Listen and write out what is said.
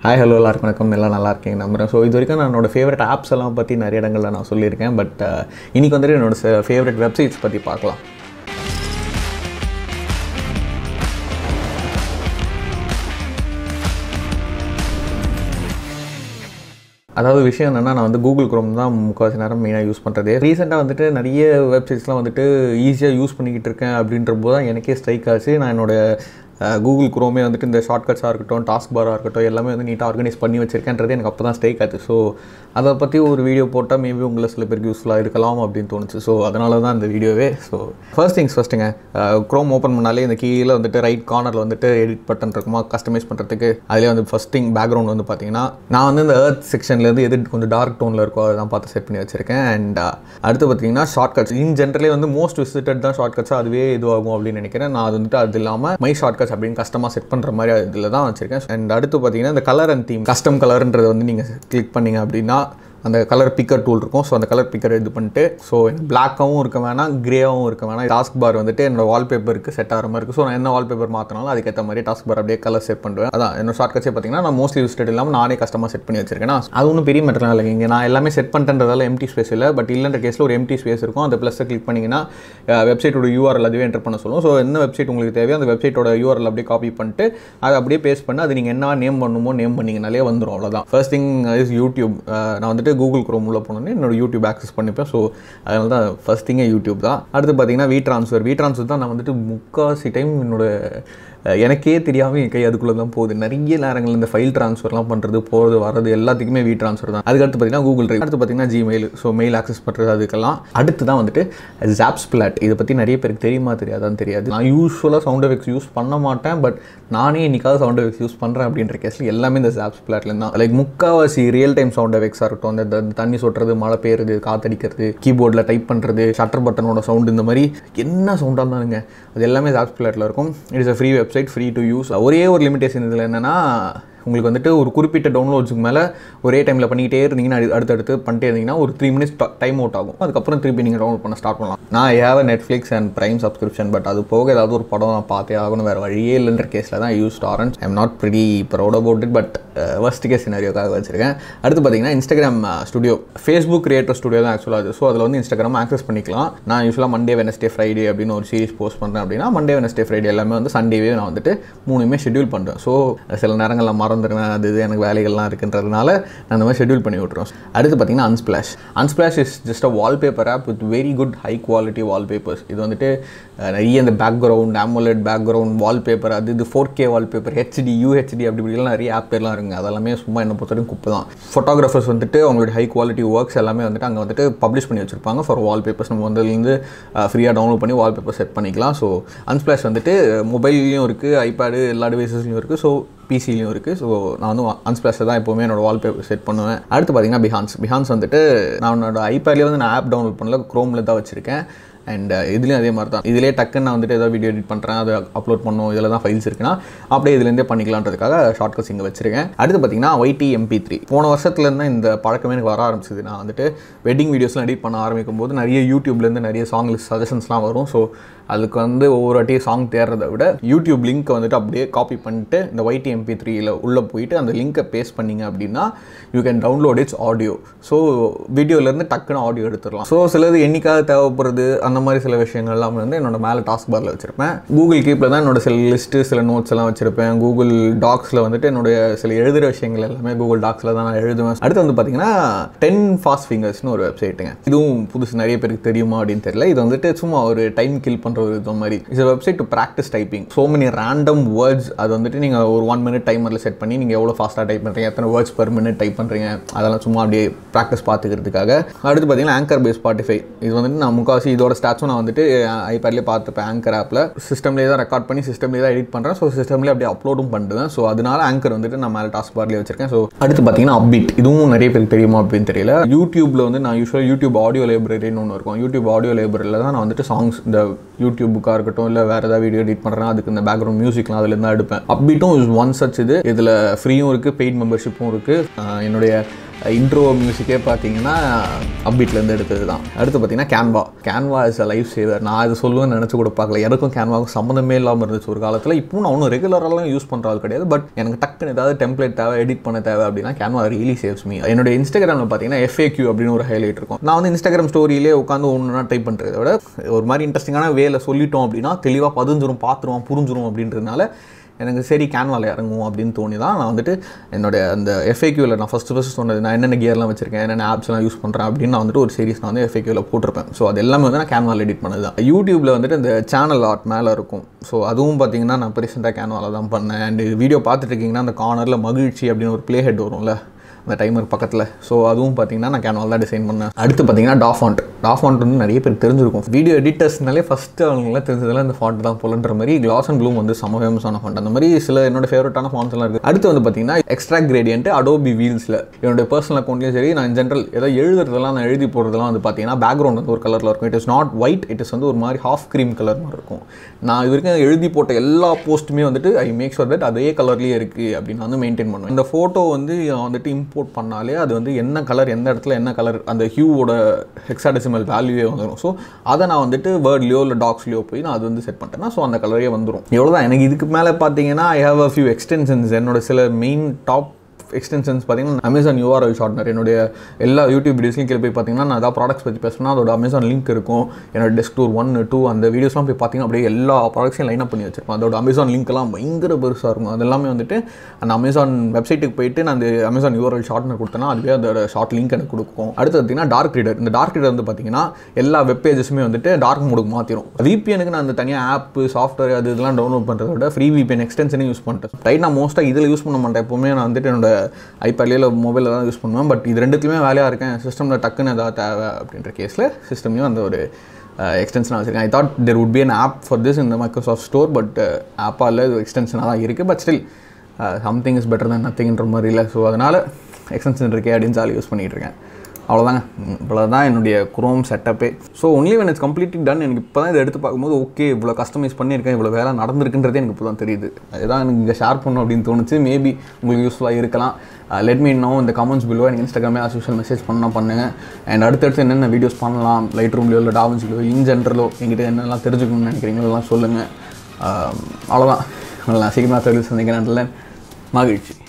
hi hello எல்லாருக்கும் வணக்கம் எல்லாம் நல்லா இருக்கீங்க நம்புறேன் ஸோ இது வரைக்கும் நான் என்னோட ஃபேவரட் ஆப்ஸ் எல்லாம் பற்றி நிறைய இடங்களில் நான் சொல்லியிருக்கேன் பட் இன்னைக்கு வந்துட்டு என்னோட ஃபேவரட் வெப்சைட்ஸ் பற்றி பார்க்கலாம் அதாவது விஷயம் என்னென்னா நான் வந்து கூகுள் குரோம் தான் முக்கால்வாசி நேரம் மெயினாக யூஸ் பண்ணுறது ரீசெண்டாக வந்துட்டு நிறைய வெப்சைட்ஸ்லாம் வந்துட்டு ஈஸியாக யூஸ் பண்ணிக்கிட்டு இருக்கேன் அப்படின்ற போது தான் எனக்கே ஸ்ட்ரைக் ஆச்சு நான் என்னோட கூகுள் குரோமே வந்துட்டு இந்த ஷார்ட்கட்ஸாக இருக்கட்டும் டாஸ்க் பாராக இருக்கட்டும் எல்லாமே வந்து நீட்டாக ஆர்கனைஸ் பண்ணி வச்சிருக்கேன்றது எனக்கு அப்போ தான் ஸ்ட்ரைக் ஆச்சு ஸோ அதை பற்றி ஒரு வீடியோ போட்டால் மேபி உங்களை சில பேருக்கு யூஸ்ஃபுல்லாக இருக்கலாம் அப்படின்னு தோணுச்சு ஸோ அதனால தான் இந்த வீடியோவே ஸோ ஃபர்ஸ்ட் திங்ஸ் ஃபஸ்ட்டுங்க க்ரோம் ஓப்பன் பண்ணாலே இந்த கீழே வந்துட்டு ரைட் கார்னரில் வந்துட்டு எடிட் பட்டன் இருக்குமா கஸ்டமைஸ் பண்ணுறதுக்கு அதிலே வந்து ஃபஸ்ட் திங் பேக்ரவுண்ட் வந்து பார்த்தீங்கன்னா நான் வந்து இந்த ஏர்த் செக்ஷன்லேருந்து எது கொஞ்சம் டார்க் டோனில் இருக்கோ அதை தான் பார்த்து செட் பண்ணி வச்சிருக்கேன் அண்ட் அடுத்து பார்த்தீங்கன்னா ஷார்ட்கட்ஸ் இன் ஜென்ரலே வந்து மோஸ்ட் விசிட்டட் தான் ஷார்ட்கட்ஸ் அதுவே இதுவாகும் அப்படின்னு நினைக்கிறேன் நான் அது வந்துட்டு அது இல்லாமல் மை ஷார்ட்கட்ஸ் அப்படின்னு கஸ்டமாக செட் பண்ணுற மாதிரி இதில் தான் வச்சிருக்கேன் அண்ட் அடுத்து பார்த்தீங்கன்னா இந்த கலர் அண்ட் தீம் கஸ்டம் கலர்ன்றதை வந்து நீங்கள் கிளிக் பண்ணீங்க அப்படின்னா அந்த கலர் பிக்கர் டூல் இருக்கும் ஸோ அந்த கலர் பிக்கர் இது பண்ணிட்டு ஸோ எனக்கு பிளாக்காகவும் இருக்க வேணாம் கிரேவும் இருக்க வேணாம் டாஸ்க் பார் வந்துட்டு என்னோட வால்பேப்பருக்கு செட் ஆகிற மாதிரி இருக்குது ஸோ நான் என்ன வால்பேப்பர் மாற்றினாலும் அதுக்கேற்ற மாதிரி டாஸ்க் பார் அப்படியே கலர் செட் பண்ணுவேன் அதான் என்னோட ஷார்ட் கட்ஸே பார்த்தீங்கன்னா நான் மோஸ்ட்லி யூஸ்டட் இல்லாமல் நானே கஸ்டமாக செட் பண்ணி வச்சிருக்கேன் அது ஒன்றும் பெரிய மெட்டர்லாம் இல்லைங்க இங்கே நான் எல்லாமே செட் பண்ணுறதால எம்டி ஸ்பேஸ் இல்லை பட் இல்லைன்ற கேஸில் ஒரு எம்டி ஸ்பேஸ் இருக்கும் அந்த ப்ளஸ்ஸை கிளிக் பண்ணிங்கன்னா வெப்சைட்டோட யூஆர்எல் அதுவே என்டர் பண்ண சொல்லும் ஸோ என்ன வெப்சைட் உங்களுக்கு தேவையோ அந்த வெப்சைட்டோட யூஆர்எல் அப்படியே காப்பி பண்ணிட்டு அதை அப்படியே பேஸ்ட் பண்ணி அது நீங்கள் என்ன நேம் பண்ணுமோ நேம் பண்ணிங்கனாலே வந்துடும் அவ்வளோதான் ஃபர்ஸ்ட் திங் இஸ் யூடியூப் நான் வந்துட்டு கூகுள் குரோம் உள்ள போனோன்னே என்னோட யூடியூப் ஆக்சஸ் பண்ணிப்பேன் ஸோ அதனால தான் ஃபஸ்ட் திங்கே யூடியூப் தான் அடுத்து பார்த்தீங்கன்னா வி ட்ரான்ஸ்ஃபர் வி ட்ரான்ஸ்ஃபர் தான் நான் வந்துட்டு முக்கால்வாசி டைம் என்னோட எனக்கே தெரியாமல் என் கை அதுக்குள்ளே தான் போகுது நிறைய நேரங்கள் இந்த ஃபைல் ட்ரான்ஸ்ஃபர்லாம் பண்ணுறது போகிறது வரது எல்லாத்துக்குமே வி ட்ரான்ஸ்ஃபர் தான் அதுக்கடுத்து பார்த்தீங்கன்னா கூகுள் ட்ரைவ் அடுத்து பார்த்தீங்கன்னா ஜிமெயில் ஸோ மெயில் ஆக்சஸ் பண்ணுறது அதுக்கெல்லாம் அடுத்து தான் வந்துட்டு ஜாப்ஸ் பிளாட் இதை பற்றி நிறைய பேருக்கு தெரியுமா தெரியாதான்னு தெரியாது நான் யூஸ்வலாக சவுண்ட் எஃபெக்ட்ஸ் யூஸ் பண்ண மாட்டேன் பட் நானே இன்னைக்காவது சவுண்ட் எஃபெக்ட்ஸ் யூஸ் பண்ணுறேன் அப்படின்ற கேஸில் எல்லாமே இந்த ஜாப்ஸ் பிளாட்லேருந்து தான் லைக் முக்கால்வாசி ரியல் டைம் சவுண்ட் எஃபெக்ட்ஸாக இருக்கட்டும் அந்த தண்ணி சொட்டுறது மழை பெய்யுறது காத்தடிக்கிறது கீபோர்டில் டைப் பண்ணுறது ஷட்டர் பட்டனோட சவுண்ட் இந்த மாதிரி என்ன சவுண்டாக இருந்தாலுங்க அது எல்லாமே ஜாப்ஸ் பிளாட்டில் இருக்கும் it is a free website free to use ஒரே ஒரு லிமிடேஷன் இதில் என்னென்னா உங்களுக்கு வந்துட்டு ஒரு குறிப்பிட்ட டவுன்லோட்ஸுக்கு மேலே ஒரே டைமில் பண்ணிக்கிட்டே இருந்தீங்கன்னா அடுத்தடுத்து பண்ணிட்டே இருந்தீங்கன்னா ஒரு த்ரீ மினிட்ஸ் டைம் அவுட் ஆகும் அதுக்கப்புறம் திருப்பி நீங்கள் டவுன்லோட் பண்ண ஸ்டார்ட் பண்ணலாம் நான் ஏவ Netflix and Prime subscription but அது போக ஏதாவது ஒரு படம் நான் பார்த்தே ஆகணும் வேறு வழியே இல்லைன்ற கேஸில் தான் use torrents I'm not pretty proud about it but first case சினாரியோக்காக வச்சிருக்கேன் அடுத்து பார்த்தீங்கன்னா Instagram studio Facebook creator studio தான் ஆக்சுவலாக அது ஸோ அதில் வந்து இன்ஸ்டாகிராம் ஆக்சஸ் பண்ணிக்கலாம் நான் யூஸ்வலாக மண்டே வெனஸ்டே ஃப்ரைடே அப்படின்னு ஒரு சீரிஸ் போஸ்ட் பண்ணுறேன் அப்படின்னா மண்டே வெனஸ்டே ஃப்ரைடே எல்லாமே வந்து சண்டேவே நான் வந்துட்டு மூணுமே ஷெட்யூல் பண்ணுறேன் ஸோ சில நேரங்களில் மறந்துடுவேன் அது இது எனக்கு வேலைகள்லாம் இருக்குன்றதுனால நான் அந்த மாதிரி ஷெட்யூல் பண்ணி விட்ருவோம் அடுத்து பார்த்தீங்கன்னா Unsplash Unsplash is just a wallpaper app with very good high quality wallpapers இது வந்துட்டு நிறைய இந்த பேக்ரவுண்ட் ஆமோலெட் பேக்ரவுண்ட் வால்பேப்பர் அது இது four K wallpaper HD UHD அப்படி இப்படிலாம் நிறைய ஆப் பேர்லாம் இருக்குங்க அதெல்லாமே சும்மா என்ன பொறுத்தவரைக்கும் குப்பை தான் ஃபோட்டோகிராஃபர்ஸ் வந்துட்டு அவங்களுடைய ஹை குவாலிட்டி ஒர்க்ஸ் எல்லாமே வந்துட்டு அங்கே வந்துட்டு பப்ளிஷ் பண்ணி வச்சிருப்பாங்க ஃபார் வால்பேப்பர்ஸ் நம்ம வந்து ஃப்ரீயாக டவுன்லோட் பண்ணி வால்பேப்பர் செட் பண்ணிக்கலாம் ஸோ அன்ஸ்பிளாஷ் வந்துட்டு மொபைல்லையும் இருக்குது ஐபேடு எல்லா டிவைசஸ்லையும் இருக்குது ஸோ பிசிலையும் இருக்குது ஸோ நான் வந்து அன்ஸ்பிளாஷை தான் எப்போவுமே என்னோட வால்பேப்பர் செட் பண்ணுவேன் அடுத்து பார்த்தீங்கன்னா பிஹான்ஸ் பிஹான்ஸ் வந்துட்டு நான் என்னோட ஐபேட்லேயே வந்து நான் ஆப் டவுன்லோட் பண்ணல க்ரோமில் தான் வச்சுருக்கேன் அண்ட் இதுலேயும் அதே மாதிரி தான் இதிலே டக்குன்னு நான் வந்துட்டு ஏதாவது வீடியோ எடிட் பண்ணுறேன் அதை அப்லோட் பண்ணணும் இதில் தான் ஃபைல்ஸ் இருக்குன்னா அப்படியே இதுலேருந்தே பண்ணிக்கலான்றதுக்காக ஷார்ட் கட்ஸ் இங்கே வச்சிருக்கேன் அடுத்து பார்த்தீங்கன்னா ஒய்டி எம்பி த்ரீ போன வருஷத்துலேருந்து இந்த பழக்கமே எனக்கு வர ஆரம்பிச்சது நான் வந்துட்டு வெட்டிங் வீடியோஸ்லாம் எடிட் பண்ண ஆரம்பிக்கும் போது நிறைய யூடியூப்லேருந்து நிறைய சாங் லிஸ்ட் சஜஷன்ஸ்லாம் வரும் ஸோ அதுக்கு வந்து ஒவ்வொரு வாட்டியும் சாங் தேடுறத விட யூடியூப் லிங்க்கை வந்துட்டு அப்படியே காப்பி பண்ணிட்டு இந்த ஒய்டி எம்பி த்ரீயில் உள்ளே போயிட்டு அந்த லிங்க்கை பேஸ்ட் பண்ணிங்க அப்படின்னா you can download its audio so வீடியோலேருந்து டக்குன்னு ஆடியோ எடுத்துடலாம் ஸோ சிலது என்னைக்காவது தேவைப்படுறது அந்த மாதிரி சில விஷயங்கள்லாம் வந்து என்னோட மேலே டாஸ்க் பாரில் வச்சுருப்பேன் கூகுள் கீப்பில் தான் என்னோட சில லிஸ்ட்டு சில நோட்ஸ் எல்லாம் வச்சுருப்பேன் கூகுள் டாக்ஸில் வந்துட்டு என்னுடைய சில எழுதுகிற விஷயங்கள் எல்லாமே கூகுள் டாக்ஸில் தான் நான் எழுதுவேன் அடுத்து வந்து பார்த்தீங்கன்னா டென் ஃபாஸ்ட் ஃபிங்கர்ஸ்னு ஒரு வெப்சைட்டுங்க இதுவும் புதுசு நிறைய பேருக்கு தெரியுமா அப்படின்னு தெரியல இது வந்துட்டு சும்மா ஒரு டைம் கில் பண்ணுற ஒரு இது மாதிரி it's website to practise typing so many random words அது வந்துட்டு நீங்கள் ஒரு ஒன் மினிட் டைமரில் செட் பண்ணி நீங்கள் எவ்வளோ ஃபாஸ்ட்டாக டைப் பண்ணுறீங்க எத்தனை வேர்ட்ஸ் பர் மினிட் டைப் பண்ணுறீங்க அதெல்லாம் சும்மா அப்படியே ப்ராக்டிஸ் பார்த்துக்கிறதுக்காக அடுத்து பார்த்தீங்கன்னா ஆங்கர் பேஸ் ஸ்பாட்டிஃபை இது வந்துட்டு நான் முக்கால்வாசி இதோட ஸ்டாட்ஸும் நான் வந்துட்டு ஐபேட்லேயே பார்த்துப்பேன் ஆங்கர் ஆப்பில் சிஸ்டம்லேயே தான் ரெக்கார்ட் பண்ணி சிஸ்டம்லேயே தான் எடிட் பண்ணுறேன் ஸோ சிஸ்டம்லேயே அப்படியே அப்லோடும் பண்ணுவேன் ஸோ அதனால ஆங்கர் வந்துட்டு நான் மேலே டாஸ்க் பார்லேயே வச்சிருக்கேன் ஸோ அடுத்து பார்த்தீங்கன்னா அப்பீட் இதுவும் நிறைய பேருக்கு தெரியுமா அப்படின்னு தெரியல யூடியூப்பில் வந்து நான் யூஸ்வலாக யூடியூப் ஆடியோ லைப்ரரின்னு ஒன்று இருக்கும் யூடியூப் ஆடியோ லைப்ரரியில் தான் நான் வந்துட்டு சாங்ஸ் இந்த யூடியூப் புக்காக இருக்கட்டும் இல்லை வேறு ஏதாவது வீடியோ எடிட் பண்ணுறேன் அதுக்கு இந்த பேக்ரவுண்ட் மியூசிக்லாம் அதில் தான் எடுப்பேன் அப்டீட்டும் இஸ் ஒன் சச் இது இதில் ஃப்ரீயும் இருக்குது பெய்ட் மெம்பர்ஷிப்பும் இருக்குது என்னுடைய இன்ட்ரோ மியூசிக்கே பார்த்தீங்கன்னா அப்பீட்லேருந்து எடுத்தது தான் அடுத்து பார்த்தீங்கன்னா Canva Canva is a life saver நான் அது சொல்லுவேன்னு நினச்சி கூட பார்க்கல எனக்கும் கேன்வாவுக்கும் சம்மந்தமே இல்லாமல் இருந்துச்சு ஒரு காலத்தில் இப்போ நான் ஒன்றும் ரெகுலராலாம் யூஸ் பண்ணுற ஆள் கிடையாது பட் எனக்கு டக்குன்னு ஏதாவது டெம்ப்ளேட் தேவை எடிட் பண்ண தேவை அப்படின்னா கேன்வா ரியலி சேவ்ஸ் மீ என்னோட இன்ஸ்டாகிராமில் பார்த்தீங்கன்னா எஃப்ஏக்யூ அப்படின்னு ஒரு ஹைலைட் இருக்கும் நான் வந்து இன்ஸ்டாகிராம் ஸ்டோரியிலே உட்காந்து ஒன்றுனா டைப் பண்ணுறதை விட ஒரு மாதிரி இன்ட்ரெஸ்டிங்கான வேலை சொல்லிட்டோம் அப்படின்னா தெளிவாக பதிஞ்சிரும் பார்த்துருவோம் புரிஞ்சிரும் அப்படின்றதுனால எனக்கு சரி கேன்வாவில் இறங்குவோம் அப்படின்னு தோணி தான் நான் வந்துட்டு என்னோட அந்த எஃப்ஏக்யூவில் நான் ஃபஸ்ட்டு ஃபஸ்ட்டு சொன்னது நான் என்னென்ன கியர்லாம் வச்சிருக்கேன் என்னென்ன ஆப்ஸ்லாம் யூஸ் பண்ணுறேன் அப்படின்னு நான் வந்துட்டு ஒரு சீரிஸ் நான் வந்து எஃப்ஏக்யூவில் போட்டிருப்பேன் ஸோ அது எல்லாமே வந்து நான் கேன்வால் எடிட் பண்ணது தான் யூடியூப்பில் வந்துட்டு இந்த சேனல் ஆர்ட் மேலே இருக்கும் ஸோ அதுவும் பார்த்தீங்கன்னா நான் இப்போ ரீசெண்டாக கேன்வாவில் தான் பண்ணேன் அண்ட் வீடியோ பார்த்துட்டு இருக்கீங்கன்னா அந்த கார்னரில் மகிழ்ச்சி அப்படின்னு ஒரு ப்ளே ஹெட் வரும்ல அந்த டைமர் பக்கத்தில் ஸோ அதுவும் பார்த்தீங்கன்னா நான் கேன்வால் தான் டிசைன் பண்ணேன் அடுத்து பார்த்தீங்கன்னா டாஃபாண்ட் டாஃபாண்ட் வந்து நிறைய பேர் தெரிஞ்சிருக்கும் வீடியோ எடிட்டர்ஸ்னாலே ஃபஸ்ட்டு அவங்களாம் தெரிஞ்சதெல்லாம் இந்த ஃபாண்ட் தான் போலன்ற மாதிரி கிளாஸ் அண்ட் ப்ளூம் வந்து செம ஃபேமஸான ஃபாண்ட் அந்த மாதிரி சில என்னோட ஃபேவரட்டான ஃபாண்ட்ஸ் எல்லாம் இருக்குது அடுத்து வந்து பார்த்தீங்கன்னா எக்ஸ்ட்ரா கிரேடியன்ட் அடோபி வீல்ஸில் என்னோட பர்சனல் அக்கௌண்ட்லேயும் சரி நான் ஜென்ரல் ஏதோ எழுதுறதெல்லாம் நான் எழுதி போடுறதெல்லாம் வந்து பார்த்தீங்கன்னா பேக்ரவுண்ட் வந்து ஒரு கலரில் இருக்கும் it is not white it is வந்து ஒரு மாதிரி ஹாஃப் க்ரீம் கலர் மாதிரி இருக்கும் நான் இது வரைக்கும் எழுதி போட்ட எல்லா போஸ்ட்டுமே வந்துட்டு ஐ மேக் ஷுர் தட் அதே கலர்லேயே இருக்குது அப்படின்னு வந்து மெயின்டைன் பண்ணுவேன் இந்த ஃபோட்டோ வந்து வந்துட்டு இம்போர்ட் பண்ணாலே அது வந்து என்ன கலர் எந்த இடத்துல என்ன கலர் அந்த ஹியூவோட ஹெக்ஸாடெசிமல் வேல்யூவே வந்துடும் ஸோ அதை நான் வந்துட்டு வேர்ட்லேயோ இல்லை டாக்ஸ்லேயோ போய் நான் அது வந்து செட் பண்ணிட்டேன்னா ஸோ அந்த கலரே வந்துடும் எவ்வளோதான் எனக்கு இதுக்கு மேலே பார்த்தீங்கன்னா I have a few extensions என்னோட சில மெயின் டாப் எக்ஸ்டென்ஷன்ஸ் பார்த்தீங்கன்னா அமேசான் யூஆர்எல் ஷார்ட்னர் என்னுடைய எல்லா யூடியூப் வீடியோஸ்லையும் கீழே போய் பார்த்தீங்கன்னா நான் ஏதாவது ப்ராடக்ட்ஸ் பற்றி பேசினா அதோட அமேசான் லிங்க் இருக்கும் என்னோட டெஸ்க் டூர் ஒன் டூ அந்த வீடியோஸ்லாம் போய் பார்த்தீங்கன்னா அப்படியே எல்லா ப்ராடக்ட்ஸையும் லைன் அப் பண்ணி வச்சிருப்பேன் அதோட அமேசான் லிங்க்லாம் பயங்கர பெருசாக இருக்கும் அது எல்லாமே வந்துட்டு அந்த அமேசான் வெப்சைட்டுக்கு போயிட்டு நான் அந்த அமேசான் யூஆர்எல் ஷார்ட்னர் கொடுத்தேன்னா அதுவே அதோட ஷார்ட் லிங்க் எனக்கு கொடுக்கும் அடுத்து பார்த்தீங்கன்னா டார்க் ரீடர் இந்த டார்க் ரீடர் வந்து பார்த்தீங்கன்னா எல்லா வெப் பேஜஸுமே வந்துட்டு டார்க் மோடுக்கு மாற்றிடும் விபிஎனுக்கு நான் அந்த தனியாக ஆப் சாஃப்ட்வேர் அது இதெல்லாம் டவுன்லோட் பண்ணுறத விட ஃப்ரீ விபிஎன் எக்ஸ்டென்ஷனே யூஸ் பண்ணிட்டேன் ரைட் நான் மோஸ்ட்டாக இதில் யூஸ் பண்ண மாட்டேன் எப்போவுமே நான் வந்துட்டு என்னோட ஐபேட்லேயே இல்லை மொபைலில் தான் யூஸ் பண்ணுவேன் பட் இது ரெண்டுத்துலையுமே வேலையாக இருக்கேன் சிஸ்டமில் டக்குன்னு ஏதாவது தேவை அப்படின்ற கேஸில் சிஸ்டம்லையும் அந்த ஒரு எக்ஸ்டென்ஷனாக வச்சுருக்கேன் I thought there would be an app for this இந்த மைக்ரோசாஃப்ட் ஸ்டோர் பட் ஆப்பாக இல்லை இது எக்ஸ்டென்ஷனாக தான் இருக்குது but still something is better தான் நத்திங்ன்ற மாதிரி இல்லை ஸோ அதனால் எக்ஸ்டென்ஷன் இருக்கே அப்படின்னு ஜாலி யூஸ் பண்ணிகிட்டு இருக்கேன் அவ்வளோதாங்க இவ்வளோதான் என்னுடைய குரோம் செட்டப்பே so only when it's completely done எனக்கு இப்போ தான் இதை எடுத்து பார்க்கும்போது ஓகே இவ்வளோ கஸ்டமைஸ் பண்ணியிருக்கேன் இவ்வளோ வேலை நடந்திருக்குன்றதே எனக்கு இப்போ தான் தெரியுது அதுதான் எனக்கு இங்கே ஷேர் பண்ணணும் அப்படின்னு தோணுச்சு மேபி உங்களுக்கு யூஸ்ஃபுல்லாக இருக்கலாம் லெட் மீ நோ இந்த கமெண்ட்ஸ் பிலோ எனக்கு இன்ஸ்டாகிராமே சோஷியல் மெசேஜ் பண்ணால் பண்ணுங்கள் அண்ட் அடுத்தடுத்து என்னென்ன வீடியோஸ் பண்ணலாம் லைட் ரூம்லையோ இல்லை டாவன்ஸ்லையோ இன் ஜென்ரலோ எங்கிட்ட என்னெல்லாம் தெரிஞ்சுக்கணும்னு நினைக்கிறீங்களோ எல்லாம் சொல்லுங்கள் அவ்வளோதான் நான் சீக்கிரமாக தெரிவிச்சு சந்திக்கிறேன் மகிழ்ச்சி